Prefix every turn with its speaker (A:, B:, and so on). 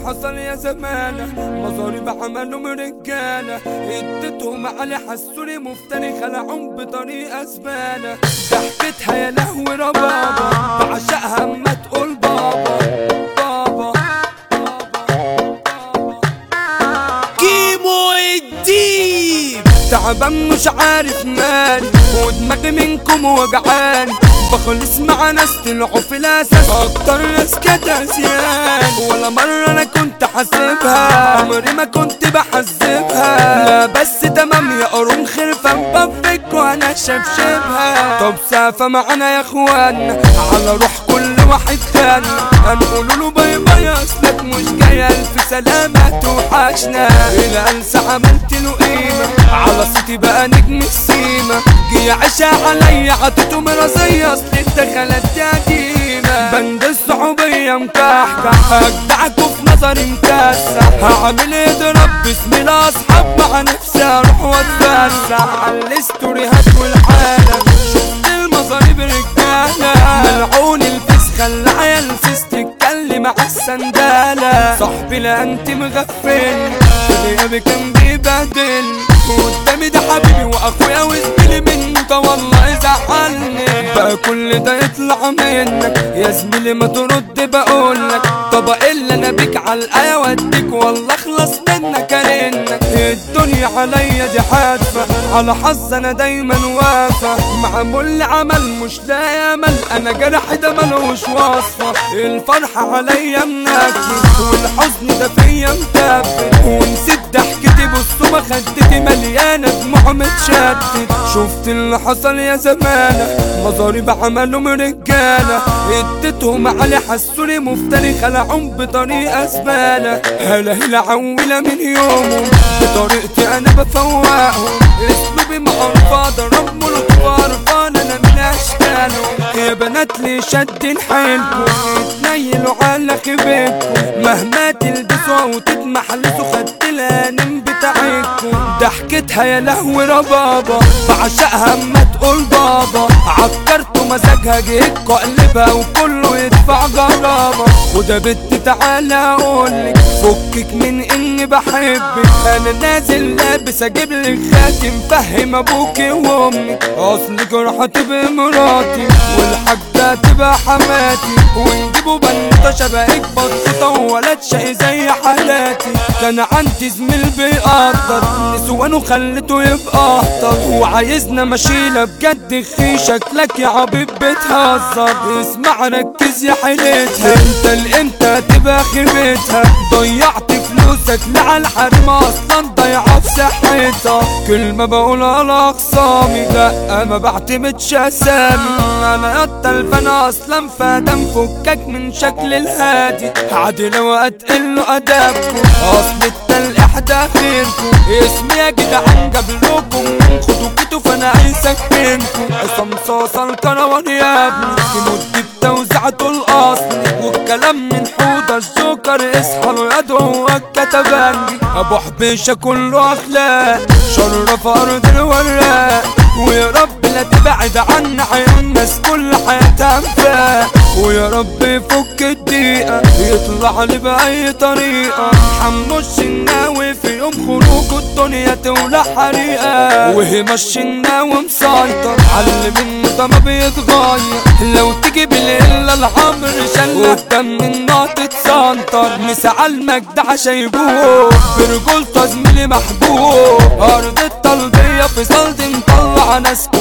A: حصل يا زمانة مصاريب عملهم رجالة اديتهم علي حسوني مفتري خلعهم بطريقة زبالة ضحكتها يا لهوي ربابة بعشقها اما تقول بابا بابا
B: كيمو الديب
A: تعبان مش عارف مالي ودماغي منكم وجعان بخلص مع ناس طلعوا في الاساس اكتر ناس كانت اسيان ولا مرة انا كنت حاسبها عمري ما كنت بحسبها لا بس تمام يا قرون خرفان بفك وانا شبشبها طب سافة معانا يا اخوان على روح كل واحد تاني هنقولوا له باي باي اصلك مش جاي الف سلامة توحشنا الى انسى عملت له قيمة على صوتي بقى نجم السيمة جه عشا عليا عطيته مرازية اصل الدخلات دي قديمة بند الصحوبية مكحكح اجدعكوا في نظري مكسح هعمل اضرب باسم الاصحاب مع نفسي اروح واتفسح على الاستوريهات والعالم شفت المصاريب رجالة ملعون الفيس خلى عيال فيس تتكلم على السندالة صاحبي لا انت مغفل غيابي كان بيبهدل قدامي ده حبيبي واخويا وزميلي منه ده والله زعلني بقى كل ده يطلع منك يا زميلي ما ترد بقولك طب الا انا بيك على الايه واديك والله اخلص منك ارنك الدنيا عليا دي حادفه على حظ انا دايما وافى معمول لي عمل مش لاقي امل انا جرحي ده ملوش وصفه الفرحه عليا منكد والحزن ده فيا متبت ونسيت ضحكتي بصوا ما خدتي مليانه دموع متشتت شفت اللي حصل يا زمانه مصاريب عملهم رجاله اديتهم علي حسوني مفتري خلعهم بطريقه زباله هلا هلا عويله من يومهم بطريقتي انا بفوقهم اسلوبي معروف ضرب ملوك فارفان انا من اشكالهم يا بنات لي شادين حيلكم تنيلوا على خيبتكم مهما تلبسوا او تتمحلسوا خدت الانم بتاعتكم ضحكتها يا لهوي ربابا بعشقها اما تقول بابا عكرت مزاجها جيت قلبها وكله يدفع جرامة وده بنت تعالى اقولك فكك من اني بحبك انا نازل لابس اجيب لك خاتم فهم ابوكي وامك اصلك راح تبقى مراتي والحاجة تبقى حماتي ونجيبوا بنوتة شبهك بطوطة وولد شقي زي حالاتي كان عندي زميل بيقدر نسوان وخلته يبقى اهطل وعايزنا مشيلة بجد خي شكلك يا حبيب بتهزر اسمع ركز يا حيلتها انت الامتى تبقى خيبتها ضيعت فلوسك لعلى الحريم اصلا ضيعة في صحتها كلمة بقولها لاخصامي لا ما بعتمدش اسامي انا يا الفن اصلا فادم فكك من شكل الهادي عادي لو اتقل ادابكم اصل التلقيح ده خيركم اسمي يا جدعان جابلكم من خطوبته فانا عايز اكفينكم عصام صاصا الكروان يا ابني تمد بتوزيعته الاصلي والكلام من حوضة الجوكر اصحى الواد هو الكتبانجي ابو حبيشه كله اخلاق شرف ارض الوراق ويا رب لا تبعد عنا عيون الناس كل حياتها انفاق ويا رب يفك الدقيقة يطلع لي بأي طريقة حمو الشناوي في يوم خروجه الدنيا تولع حريقة وهي الشناوي مسيطر على منه ده ما بيتغير لو تيجي بالقلة العمر شلة قدام النار تتسنطر مسعى المجدع شايبوه برجولته زميلي محبوب أرض الطلبية في صلد مطلع ناس